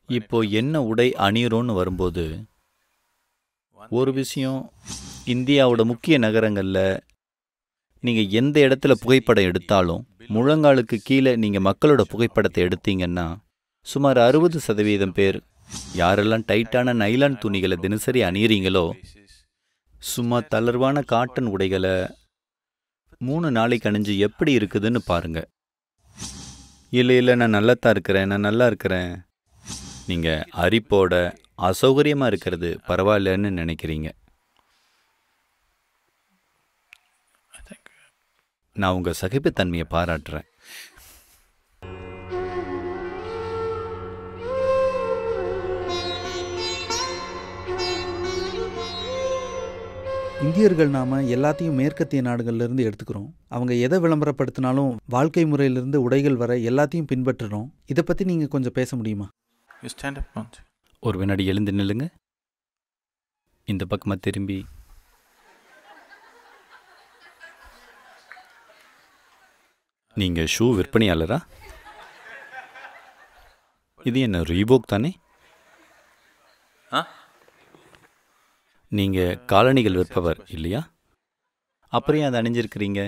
இப்போ என்ன உடை அணியிறோன்னு வரும்போது ஒரு விஷயம் இந்தியாவோட முக்கிய நகரங்களில் நீங்கள் எந்த இடத்துல புகைப்படம் எடுத்தாலும் முழங்காலுக்கு கீழே நீங்கள் மக்களோட புகைப்படத்தை எடுத்தீங்கன்னா சுமார் அறுபது சதவீதம் பேர் யாரெல்லாம் டைட்டான நைலான் துணிகளை தினசரி அணியிறீங்களோ சும்மா தளர்வான காட்டன் உடைகளை மூணு நாளைக்கு அணிஞ்சு எப்படி இருக்குதுன்னு பாருங்க இல்லை இல்லை நான் நல்லாத்தான் இருக்கிறேன் நான் நல்லா இருக்கிறேன் நீங்கள் அரிப்போட அசௌகரியமாக இருக்கிறது பரவாயில்லன்னு நினைக்கிறீங்க நான் உங்கள் சகிப்புத்தன்மையை பாராட்டுறேன் இந்தியர்கள் நாம எல்லாத்தையும் மேற்கத்திய நாடுகள்ல இருந்து எடுத்துக்கிறோம் அவங்க எதை விளம்பரப்படுத்தினாலும் வாழ்க்கை முறையிலிருந்து உடைகள் வர எல்லாத்தையும் பின்பற்றுறோம் இதை பத்தி நீங்க கொஞ்சம் பேச முடியுமா You stand up, Monty. ஒரு வினாடி எழுந்து நில்லுங்க இந்த பக்கமாக திரும்பி நீங்கள் ஷூ விற்பனையாளரா இது என்ன ரீபோக் தானே ஆ நீங்கள் காலணிகள் விற்பவர் இல்லையா அப்புறம் ஏன் அதை அணிஞ்சிருக்கிறீங்க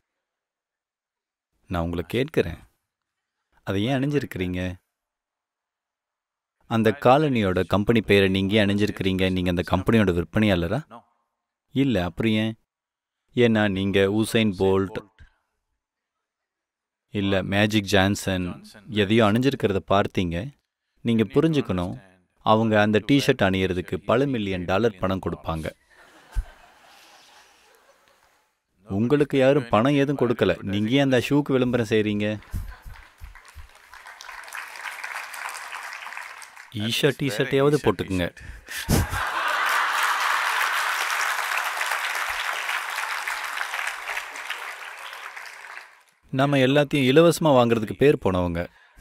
நான் உங்களை கேட்கிறேன் அதை ஏன் அணிஞ்சிருக்கிறீங்க அந்த காலனியோட கம்பெனி பெயரை நீங்கள் ஏன் அணிஞ்சிருக்கிறீங்க நீங்கள் அந்த கம்பெனியோட விற்பனையாளரா No. இல்லை அப்புறம் ஏன் ஏன்னா நீங்கள் உசைன் போல்ட் இல்லை மேஜிக் ஜான்சன் எதையோ அணிஞ்சிருக்கிறத பார்த்தீங்க நீங்கள் புரிஞ்சுக்கணும் அவங்க அந்த டிஷர்ட் அணியறதுக்கு பல மில்லியன் டாலர் பணம் கொடுப்பாங்க உங்களுக்கு யாரும் பணம் எதுவும் கொடுக்கல நீங்க ஏன் அந்த ஷூக்கு விளம்பரம் செய்றீங்க ஈஷா டிஷர்ட்டையாவது போட்டுக்குங்க நம்ம எல்லாத்தையும் இலவசமா வாங்குறதுக்கு பேர் போனவங்க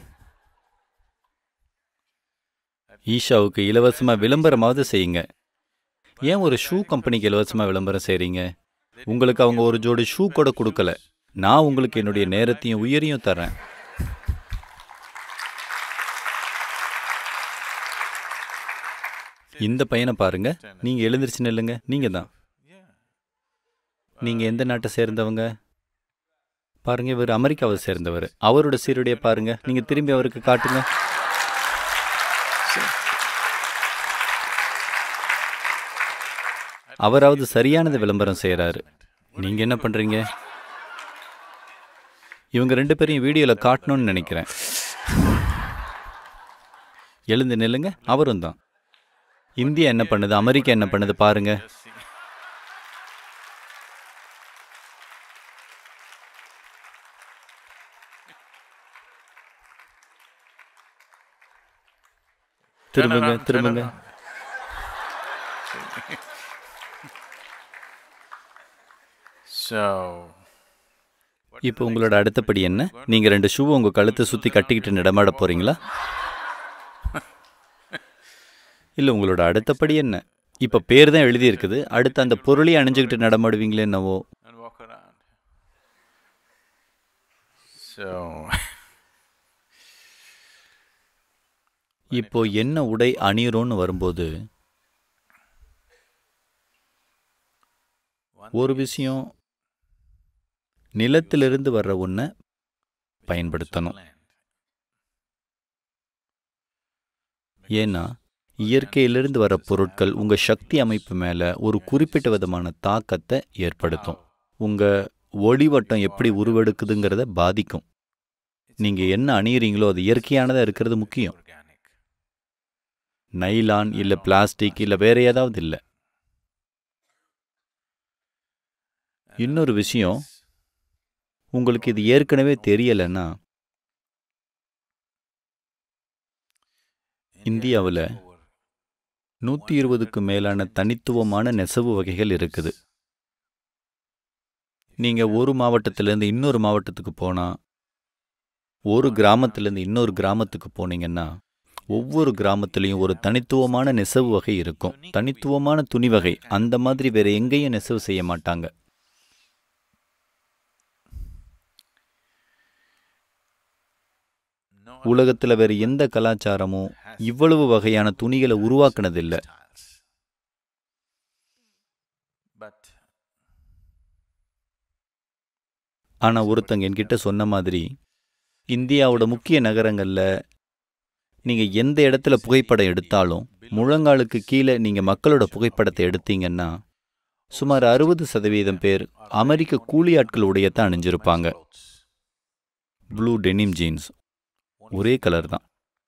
ஈஷாவுக்கு இலவசமா விளம்பரமாவது செய்யுங்க ஏன் ஒரு ஷூ கம்பெனிக்கு இலவசமா விளம்பரம் செய்றீங்க உங்களுக்கு அவங்க ஒரு ஜோடி ஷூ கூட கொடுக்கல நான் உங்களுக்கு என்னுடைய நேரத்தையும் உயிரையும் தரேன் இந்த பையனை பாருங்க நீங்க எழுந்திருச்சு நில்லுங்க நீங்க தான் Yeah. நீங்க எந்த நாட்டை சேர்ந்தவங்க பாருங்க இவர் அமெரிக்காவை சேர்ந்தவர் அவரோட சீருடைய பாருங்க நீங்க திரும்பி அவருக்கு காட்டுங்க அவராவது சரியானதை விளம்பரம் செய்யறாரு நீங்க என்ன பண்றீங்க இவங்க ரெண்டு பேரையும் வீடியோல காட்டணும்னு நினைக்கிறேன் எழுந்து நில்லுங்க அவரும் தான் இந்தியா என்ன பண்ணுது அமெரிக்கா என்ன பண்ணுது பாருங்க Just see. Turn திரும்புங்க around, turn திரும்புங்க around. So, இப்போ உங்களோட அடுத்த படி என்ன நீங்க ரெண்டு ஷூவை உங்க கழுத்தை சுத்தி கட்டிக்கிட்டு நடமாட போறீங்களா இல்ல உங்களோட அடுத்த படி என்ன இப்ப பேர் தான் எழுதி இருக்குது அடுத்து அந்த பொருளையும் அணிஞ்சுக்கிட்டு நடமாடுவீங்களே என்னவோ and walk around. So, இப்போ என்ன உடை அணியிறோன்னு வரும்போது ஒரு விஷயம் நிலத்திலிருந்து வர்ற ஒன்றை பயன்படுத்தணும் land. ஏன்னா இயற்கையிலிருந்து வர பொருட்கள் உங்க சக்தி அமைப்பு மேல ஒரு குறிப்பிட்ட விதமான தாக்கத்தை ஏற்படுத்தும் உங்க ஒளிவட்டம் எப்படி உருவெடுக்குதுங்கிறத பாதிக்கும் நீங்க என்ன அணியிறீங்களோ அது இயற்கையானதா இருக்கிறது முக்கியம் Organic. நைலான் இல்ல பிளாஸ்டிக் இல்ல வேற ஏதாவது இல்ல இன்னொரு விஷயம் உங்களுக்கு இது ஏற்கனவே தெரியலைன்னா இந்தியாவுல நூற்றி இருபதுக்கு மேலான தனித்துவமான நெசவு வகைகள் இருக்குது நீங்கள் ஒரு மாவட்டத்திலேருந்து இன்னொரு மாவட்டத்துக்கு போனால் ஒரு கிராமத்திலேருந்து இன்னொரு கிராமத்துக்கு போனீங்கன்னா ஒவ்வொரு கிராமத்துலேயும் ஒரு தனித்துவமான நெசவு வகை இருக்கும் தனித்துவமான துணி வகை அந்த மாதிரி வேற எங்கேயும் நெசவு செய்ய மாட்டாங்க No உலகத்தில் வேற எந்த கலாச்சாரமும் இவ்வளவு வகையான துணிகளை உருவாக்குனதில்ல styles. But ஆனா ஒருத்தங்க என்கிட்ட சொன்ன மாதிரி இந்தியாவோட முக்கிய நகரங்கள்ல நீங்க எந்த இடத்துல புகைப்படம் எடுத்தாலும் முழங்காலுக்கு கீழே நீங்க மக்களோட புகைப்படத்தை எடுத்தீங்கன்னா சுமார் அறுபது சதவீதம் பேர் அமெரிக்க கூலி ஆட்கள் உடையத்தான் அணிஞ்சிருப்பாங்க clothes, ப்ளூ டெனிம் ஜீன்ஸ் ஒரே கலர் தான்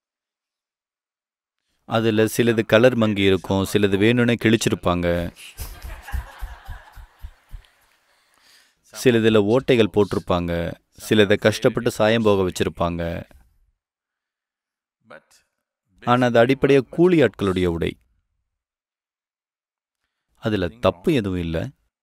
அதில் சிலது கலர் மங்கி இருக்கும் சிலது வேணும்னே கிழிச்சிருப்பாங்க சிலதில் ஓட்டைகள் போட்டிருப்பாங்க சிலதை கஷ்டப்பட்டு சாயம் போக வச்சிருப்பாங்க but ஆனால் அது அடிப்படையாக கூலி ஆட்களுடைய உடை அதில் தப்பு எதுவும் இல்லை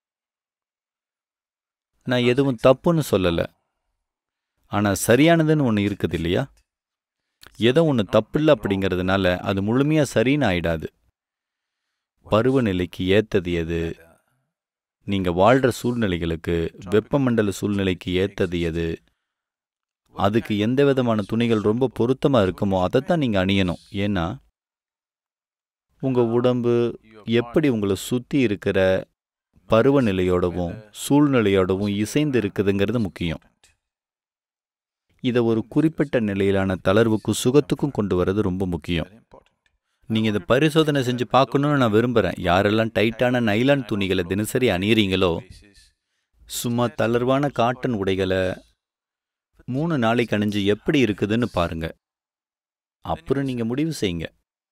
நான் எதுவும் தப்புன்னு சொல்லலை ஆனால் சரியானதுன்னு ஒன்று இருக்குது இல்லையா ஏதோ ஒன்று தப்பில்லை அப்படிங்கிறதுனால அது முழுமையாக சரின்னு ஆயிடாது பருவநிலைக்கு ஏத்தது எது நீங்கள் வாழ்கிற சூழ்நிலைகளுக்கு வெப்பமண்டல சூழ்நிலைக்கு ஏத்தது எது அதுக்கு எந்த விதமான துணிகள் ரொம்ப பொருத்தமாக இருக்குமோ அதைத்தான் நீங்கள் அணியணும் ஏன்னா உங்கள் உடம்பு எப்படி உங்களை சுற்றி இருக்கிற பருவநிலையோடவும் சூழ்நிலையோடவும் இசைந்து இருக்குதுங்கிறது முக்கியம் இதை ஒரு குறிப்பிட்ட நிலையிலான தளர்வுக்கும் சுகத்துக்கும் கொண்டு வர்றது ரொம்ப முக்கியம் very important. நீங்கள் இதை பரிசோதனை செஞ்சு பார்க்கணும்னு நான் விரும்புகிறேன் யாரெல்லாம் டைட்டான நைலான் துணிகளை தினசரி அணியிறீங்களோ This is சும்மா தளர்வான காட்டன் உடைகளை மூணு நாளைக்கு அணிஞ்சு எப்படி இருக்குதுன்னு பாருங்க அப்புறம் நீங்கள் முடிவு செய்யுங்க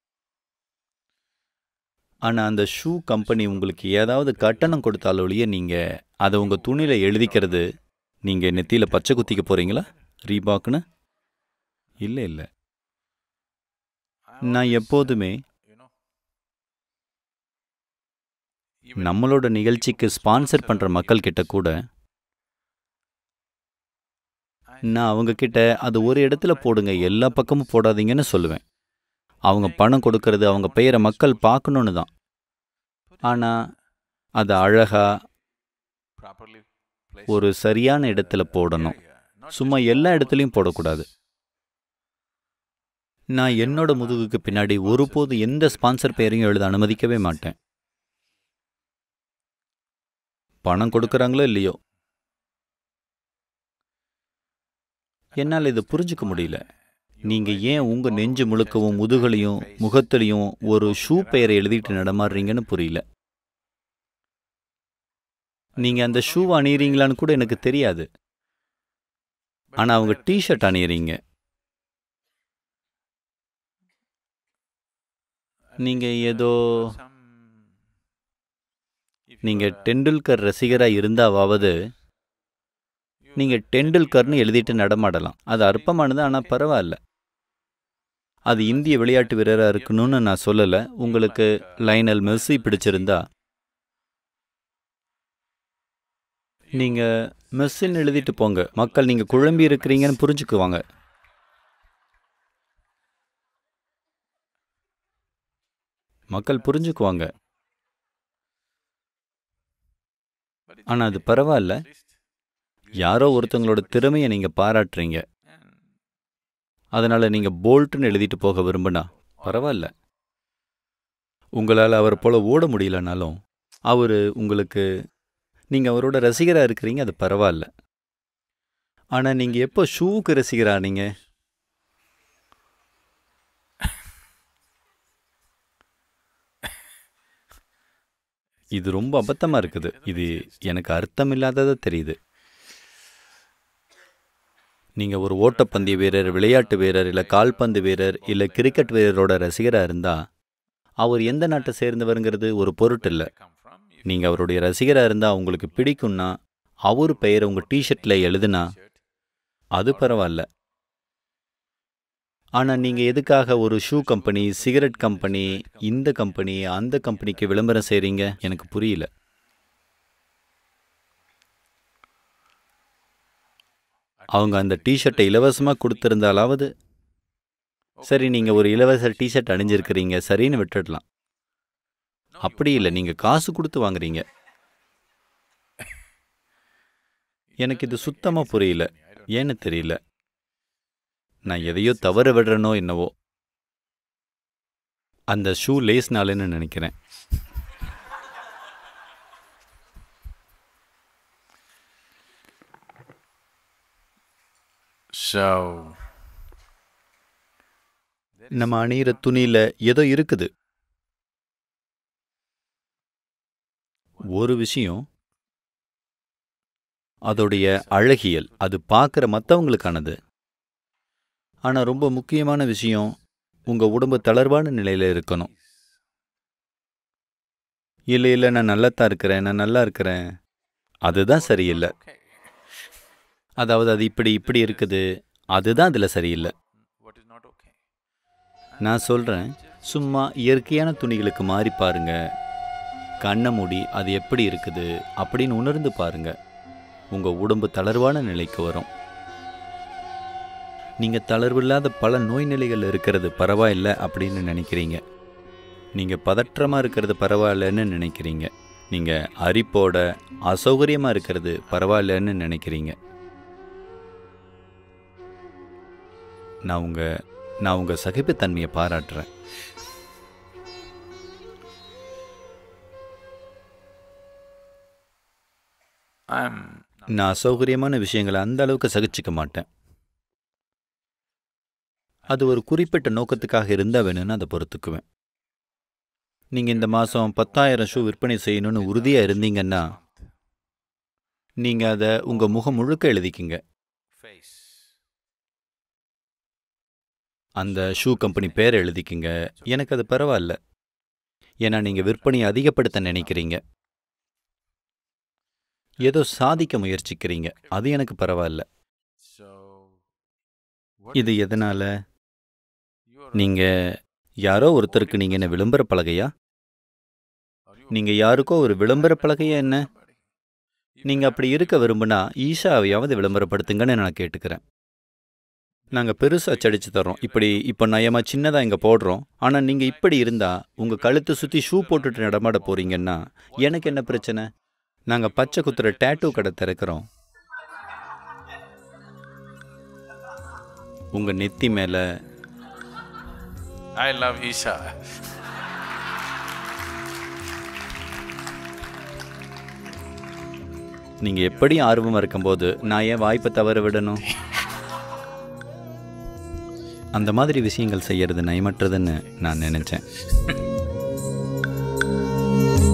ஆனால் அந்த ஷூ கம்பெனி உங்களுக்கு ஏதாவது கட்டணம் கொடுத்தாலொழிய நீங்கள் அதை உங்கள் துணியில் எழுதிக்கிறது நீங்கள் நெத்தியில் பச்சை குத்திக்க போகிறீங்களா ரீபாக்னு இல்லை இல்லை நான் எப்போதுமே you know நம்மளோட நிகழ்ச்சிக்கு ஸ்பான்சர் பண்ணுற மக்கள் கிட்ட கூட நான் அவங்க கிட்ட அது ஒரு இடத்துல போடுங்க எல்லா பக்கமும் போடாதீங்கன்னு சொல்லுவேன் அவங்க பணம் கொடுக்கறது அவங்க பெயரை மக்கள் பார்க்கணுன்னு தான் ஆனால் அதை அழகா properly place ஒரு சரியான இடத்துல போடணும் not சும்மா எல்லா இடத்துலையும் போடக்கூடாது நான் என்னோட முதுகுக்கு பின்னாடி ஒருபோது எந்த ஸ்பான்சர் பெயரையும் எழுத அனுமதிக்கவே மாட்டேன் பணம் கொடுக்கறாங்களோ இல்லையோ என்னால் இதை புரிஞ்சுக்க முடியல நீங்க ஏன் உங்க நெஞ்சு முழுக்கவும் முதுகலையும் முகத்திலையும் ஒரு ஷூ பெயரை எழுதிட்டு நடமாடுறீங்கன்னு புரியல நீங்க அந்த ஷூ அணியறீங்களான்னு கூட எனக்கு தெரியாது ஆனா அவங்க டிஷர்ட் அணியறீங்க நீங்க ஏதோ some if you நீங்க are a- டெண்டுல்கர் ரசிகரா இருந்தாவாவது நீங்க டெண்டுல்கர்னு எழுதிட்டு நடமாடலாம் அது அற்பமானது ஆனா பரவாயில்ல அது இந்திய விளையாட்டு வீரரா இருக்கணும்னு நான் சொல்லல உங்களுக்கு லைனல் மெர்சி பிடிச்சிருந்தா நீங்க மெஸ்ஸின்னு எழுதிட்டு போங்க மக்கள் நீங்க குழம்பி இருக்கிறீங்கன்னு புரிஞ்சுக்குவாங்க மக்கள் புரிஞ்சுக்குவாங்க but it's ஆனா அது okay. பரவாயில்ல At least யாரோ ஒருத்தவங்களோட திறமையை நீங்க பாராட்டுறீங்க and அதனால நீங்க போல்ட்னு எழுதிட்டு போக விரும்பினா பரவாயில்ல உங்களால் அவர் போல ஓட முடியலனாலும் அவர் உங்களுக்கு நீங்க அவரோட ரசிகரா இருக்கிறீங்க அது பரவாயில்ல ஆனா நீங்க எப்போ ஷூவுக்கு ரசிகரா நீங்க இது ரொம்ப அபத்தமா இருக்குது இது எனக்கு அர்த்தம் இல்லாததா தெரியுது நீங்க ஒரு ஓட்டப்பந்தய வீரர் விளையாட்டு வீரர் இல்ல கால்பந்து வீரர் இல்ல கிரிக்கெட் வீரரோட ரசிகரா இருந்தா அவர் எந்த நாட்டை சேர்ந்தவருங்கிறது ஒரு பொருட்டு இல்ல come from if நீங்க அவருடைய ரசிகரா இருந்தா உங்களுக்கு பிடிக்கும்னா அவர் பெயரை உங்க டிஷர்ட்ல எழுதுனா shirt அது பரவாயில்ல ஆனா நீங்க எதுக்காக ஒரு ஷூ கம்பெனி சிகரெட் கம்பெனி இந்த கம்பெனி அந்த கம்பெனிக்கு விளம்பரம் செய்றீங்க எனக்கு புரியல அவங்க அந்த டிஷர்ட்டை இலவசமா கொடுத்திருந்தாலாவது சரி நீங்க ஒரு இலவச டிஷர்ட் அணிஞ்சிருக்கிறீங்க சரின்னு விட்டுடலாம் அப்படி இல்லை நீங்க காசு கொடுத்து வாங்குறீங்க எனக்கு இது சுத்தமா புரியல ஏன்னு தெரியல நான் எதையோ தவற விடுறேனோ என்னவோ அந்த ஷூ லேஸ்னாலேன்னு நினைக்கிறேன் So, நம்ம அணியிற துணியில ஏதோ இருக்குது ஒரு விஷயம் அதோடைய அழகியல் அது பார்க்குற மற்றவங்களுக்கானது ஆனால் ரொம்ப முக்கியமான விஷயம் உங்கள் உடம்பு தளர்வான நிலையில் இருக்கணும் இல்லை இல்லை நான் நல்லா தான் இருக்கிறேன் நான் நல்லா இருக்கிறேன் அதுதான் சரியில்லை okay. அதாவது அது இப்படி இப்படி இருக்குது அதுதான் அதில் சரியில்லை What is not okay? நான் சொல்கிறேன் சும்மா இயற்கையான துணிகளுக்கு மாறி பாருங்க கண்ணை மூடி அது எப்படி இருக்குது அப்படின்னு உணர்ந்து பாருங்க உங்கள் உடம்பு தளர்வான நிலைக்கு வரும் நீங்கள் தளர்வில்லாத பல நோய் நிலைகள் இருக்கிறது பரவாயில்லை அப்படின்னு நினைக்கிறீங்க நீங்கள் பதற்றமாக இருக்கிறது பரவாயில்லைன்னு நினைக்கிறீங்க நீங்கள் அரிப்போட அசௌகரியமாக இருக்கிறது பரவாயில்லைன்னு நினைக்கிறீங்க நான் உங்கள் நான் உங்கள் சகிப்புத்தன்மையை பாராட்டுறேன் I'm நான் அசௌகரியமான விஷயங்களை அந்த அளவுக்கு சகிச்சுக்க மாட்டேன் அது ஒரு குறிப்பிட்ட நோக்கத்துக்காக இருந்தால் வேணும்னு அதை பொறுத்துக்குவேன் நீங்கள் இந்த மாதம் பத்தாயிரம் ஷூ விற்பனை செய்யணும்னு உறுதியாக இருந்தீங்கன்னா நீங்கள் அதை உங்கள் முகம் முழுக்க எழுதிக்கிங்க face. அந்த ஷூ கம்பெனி பேரை எழுதிக்கிங்க எனக்கு அது பரவாயில்ல ஏன்னா நீங்கள் விற்பனையை அதிகப்படுத்த நினைக்கிறீங்க ஏதோ சாதிக்க முயற்சிக்கிறீங்க அது எனக்கு பரவாயில்ல So, இது எதனால you are நீங்க யாரோ ஒருத்தருக்கு நீங்க என்ன விளம்பர பலகையா are you நீங்க யாருக்கோ ஒரு விளம்பர பலகையா என்ன somebody? If நீங்க you அப்படி have- இருக்க விரும்புனா ஈஷாவையாவது விளம்பரப்படுத்துங்கன்னு நான் கேட்டுக்கிறேன் நாங்க பெருசா அச்சடிச்சு தர்றோம் இப்படி இப்போ நயமா சின்னதா இங்க போடுறோம் ஆனா நீங்க இப்படி இருந்தா உங்க கழுத்தை சுத்தி ஷூ போட்டுட்டு நடமாட போறீங்கன்னா எனக்கு என்ன பிரச்சனை நாங்க பச்சை குத்துற டேட்டூ கடை திறக்கிறோம் உங்க நெத்தி மேல I love Isha. நீங்க எப்படி ஆர்வமா இருக்கும்போது நான் ஏன் வாய்ப்பை தவற விடணும் அந்த மாதிரி விஷயங்கள் செய்யறது நயமற்றதுன்னு நான் நினைச்சேன்